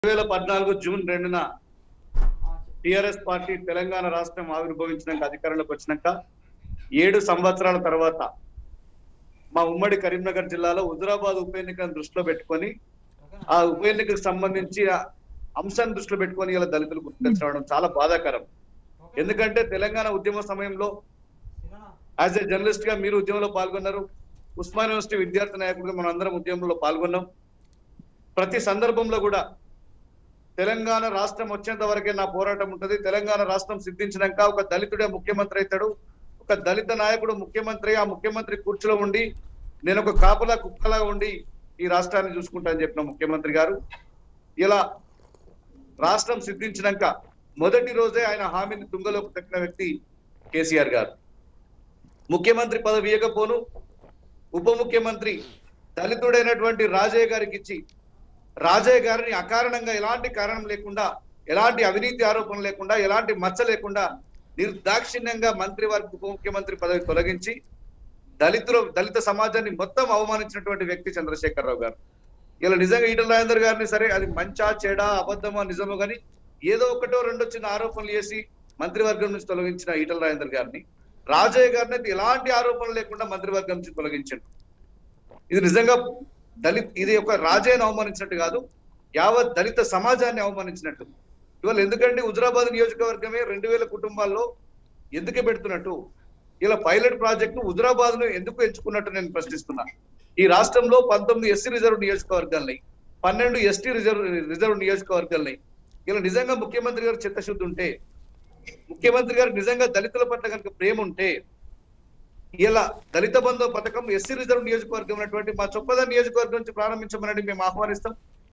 వేల పద్నాలుగు జూన్ రెండున టిఆర్ఎస్ పార్టీ తెలంగాణ రాష్ట్రం ఆవిర్భవించినాక అధికారంలోకి వచ్చినాక ఏడు సంవత్సరాల తర్వాత మా ఉమ్మడి కరీంనగర్ జిల్లాలో హుజురాబాద్ ఉప ఎన్నికను దృష్టిలో పెట్టుకొని ఆ ఉప ఎన్నికకు సంబంధించి ఆ అంశాన్ని దృష్టిలో పెట్టుకొని ఇలా దళితులు గుర్తుకొచ్చి రావడం చాలా బాధాకరం ఎందుకంటే తెలంగాణ ఉద్యమ సమయంలో యాజ్ ఎ జర్నలిస్ట్ గా మీరు ఉద్యమంలో పాల్గొన్నారు ఉస్మాన్ యూనివర్సిటీ విద్యార్థి నాయకుడిగా మనం అందరం ఉద్యమంలో పాల్గొన్నాం ప్రతి సందర్భంలో కూడా తెలంగాణ రాష్ట్రం వచ్చేంత వరకే నా పోరాటం ఉంటది తెలంగాణ రాష్ట్రం సిద్ధించినాక ఒక దళితుడే ముఖ్యమంత్రి అవుతాడు ఒక దళిత నాయకుడు ముఖ్యమంత్రి ఆ ముఖ్యమంత్రి కూర్చులో ఉండి నేను ఒక కాపలా కుక్కలా ఉండి ఈ రాష్ట్రాన్ని చూసుకుంటా అని చెప్పిన ముఖ్యమంత్రి గారు ఇలా రాష్ట్రం సిద్ధించినాక మొదటి రోజే ఆయన హామీని తుంగలోకి తక్కిన వ్యక్తి కేసీఆర్ గారు ముఖ్యమంత్రి పదవి ఇవ్వకపోను ఉప ముఖ్యమంత్రి దళితుడైనటువంటి రాజయ్య గారికి ఇచ్చి రాజయ్య గారిని అకారణంగా ఎలాంటి కారణం లేకుండా ఎలాంటి అవినీతి ఆరోపణ లేకుండా ఎలాంటి మచ్చ లేకుండా నిర్దాక్షిణ్యంగా మంత్రి వారికి ఉప ముఖ్యమంత్రి పదవి తొలగించి దళితుల దళిత సమాజాన్ని మొత్తం అవమానించినటువంటి వ్యక్తి చంద్రశేఖరరావు గారు ఇలా నిజంగా ఈటల రాజేందర్ గారిని సరే అది మంచా చెడా అబద్ధమా నిజమో కానీ ఏదో ఒకటో రెండో చిన్న ఆరోపణలు చేసి మంత్రివర్గం నుంచి తొలగించిన ఈటల రాజేందర్ గారిని రాజయ్య గారిని అయితే ఎలాంటి ఆరోపణలు లేకుండా మంత్రివర్గం నుంచి తొలగించండి ఇది నిజంగా దళిత్ ఇది ఒక రాజయ్యను అవమానించినట్టు కాదు యావత్ దళిత సమాజాన్ని అవమానించినట్టు ఇవాళ ఎందుకంటే హుజరాబాద్ నియోజకవర్గమే రెండు వేల కుటుంబాల్లో ఎందుకు పెడుతున్నట్టు ఇలా పైలట్ ప్రాజెక్టు హుజరాబాద్ ను ఎందుకు ఎంచుకున్నట్టు నేను ప్రశ్నిస్తున్నా ఈ రాష్ట్రంలో పంతొమ్మిది ఎస్సీ రిజర్వ్ నియోజకవర్గాలని పన్నెండు ఎస్టీ రిజర్వ్ రిజర్వ్ నియోజకవర్గాలని ఇలా నిజంగా ముఖ్యమంత్రి గారు చిత్తశుద్ధి ఉంటే ముఖ్యమంత్రి గారికి నిజంగా దళితుల పట్ల కనుక ప్రేమ ఉంటే ఇలా దళిత బంధు పథకం ఎస్సీ రిజర్వ్ నియోజకవర్గం ఉన్నటువంటి మా చొప్పద నియోజకవర్గం నుంచి ప్రారంభించమని మేము ఆహ్వానిస్తాం